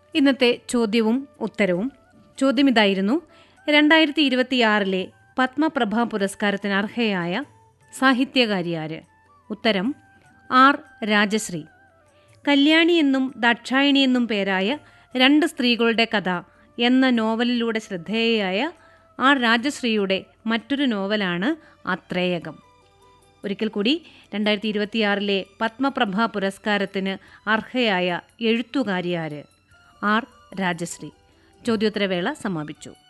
ഇന്നത്തെ ചോദ്യവും ഉത്തരവും ചോദ്യം ഇതായിരുന്നു രണ്ടായിരത്തി ഇരുപത്തിയാറിലെ പത്മപ്രഭ പുരസ്കാരത്തിന് അർഹയായ സാഹിത്യകാരിയാര് ഉത്തരം ആർ രാജശ്രീ കല്യാണി എന്നും ദക്ഷായണി എന്നും പേരായ രണ്ട് സ്ത്രീകളുടെ കഥ എന്ന നോവലിലൂടെ ശ്രദ്ധേയയായ ആർ രാജശ്രീയുടെ മറ്റൊരു നോവലാണ് അത്രേയകം ഒരിക്കൽ കൂടി രണ്ടായിരത്തി ഇരുപത്തിയാറിലെ പത്മപ്രഭ പുരസ്കാരത്തിന് അർഹയായ എഴുത്തുകാരിയാര് ആർ രാജശ്രീ ചോദ്യോത്തരവേള സമാപിച്ചു